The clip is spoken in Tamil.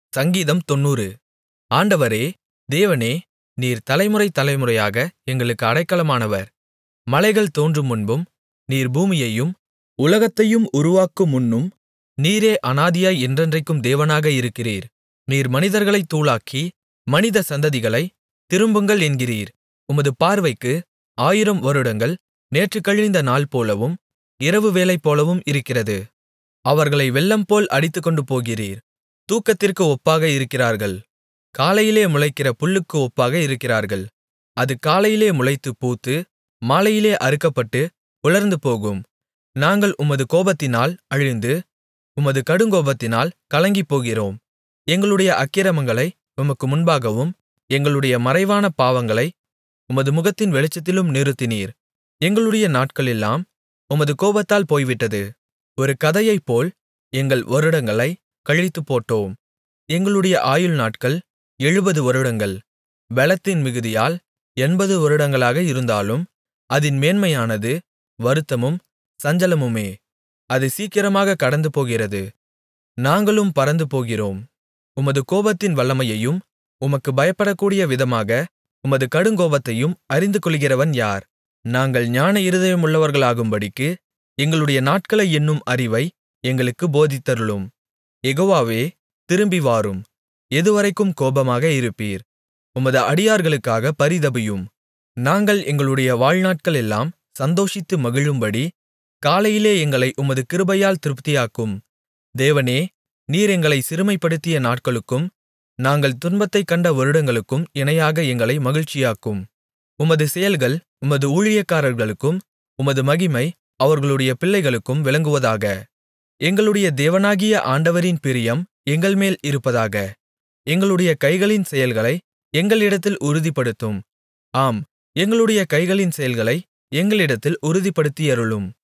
சங்கீதம் தொண்ணூறு ஆண்டவரே தேவனே நீர் தலைமுறை தலைமுறையாக எங்களுக்கு அடைக்கலமானவர் மலைகள் தோன்றுமுன்பும் நீர் பூமியையும் உலகத்தையும் உருவாக்குமுன்னும் நீரே அநாதியாய் என்றென்றைக்கும் தேவனாக இருக்கிறீர் நீர் மனிதர்களைத் தூளாக்கி மனித சந்ததிகளை திரும்புங்கள் என்கிறீர் உமது பார்வைக்கு ஆயிரம் வருடங்கள் நேற்று கழிந்த நாள்போலவும் இரவுவேளைபோலவும் இருக்கிறது அவர்களை வெள்ளம்போல் அடித்துக்கொண்டு போகிறீர் தூக்கத்திற்கு ஒப்பாக இருக்கிறார்கள் காலையிலே முளைக்கிற புல்லுக்கு ஒப்பாக இருக்கிறார்கள் அது காலையிலே முளைத்துப் பூத்து மாலையிலே அறுக்கப்பட்டு உலர்ந்துபோகும் நாங்கள் உமது கோபத்தினால் அழிந்து உமது கடுங்கோபத்தினால் கலங்கிப்போகிறோம் எங்களுடைய அக்கிரமங்களை உமக்கு முன்பாகவும் எங்களுடைய மறைவான பாவங்களை உமது முகத்தின் வெளிச்சத்திலும் நிறுத்தினீர் எங்களுடைய நாட்களெல்லாம் உமது கோபத்தால் போய்விட்டது ஒரு கதையைப்போல் எங்கள் வருடங்களை கழித்துப்போட்டோம் எங்களுடைய ஆயுள் நாட்கள் எழுபது வருடங்கள் பெலத்தின் மிகுதியால் எண்பது வருடங்களாக இருந்தாலும் அதின் மேன்மையானது வருத்தமும் சஞ்சலமுமே அது சீக்கிரமாகக் கடந்துபோகிறது நாங்களும் பறந்துபோகிறோம் உமது கோபத்தின் வல்லமையையும் உமக்கு பயப்படக்கூடிய விதமாக உமது கடுங்கோபத்தையும் அறிந்துகொள்கிறவன் யார் நாங்கள் ஞான இருதயமுள்ளவர்களாகும்படிக்கு எங்களுடைய நாட்களை எண்ணும் அறிவை எங்களுக்குப் போதித்தருளும் யெகோவாவே திரும்பி வாரும் எதுவரைக்கும் கோபமாக இருப்பீர் உமது அடியார்களுக்காக பரிதபியும் நாங்கள் எங்களுடைய வாழ்நாட்களெல்லாம் சந்தோஷித்து மகிழும்படி காலையிலே எங்களை உமது கிருபையால் திருப்தியாக்கும் தேவனே நீர் எங்களை சிறுமைப்படுத்திய நாட்களுக்கும் நாங்கள் துன்பத்தைக் கண்ட வருடங்களுக்கும் இணையாக எங்களை மகிழ்ச்சியாக்கும் உமது செயல்கள் உமது ஊழியக்காரர்களுக்கும் உமது மகிமை அவர்களுடைய பிள்ளைகளுக்கும் விளங்குவதாக எங்களுடைய தேவனாகிய ஆண்டவரின் பிரியம் எங்கள்மேல் இருப்பதாக எங்களுடைய கைகளின் செயல்களை எங்களிடத்தில் உறுதிப்படுத்தும் ஆம் எங்களுடைய கைகளின் செயல்களை எங்களிடத்தில் உறுதிப்படுத்தியருளும்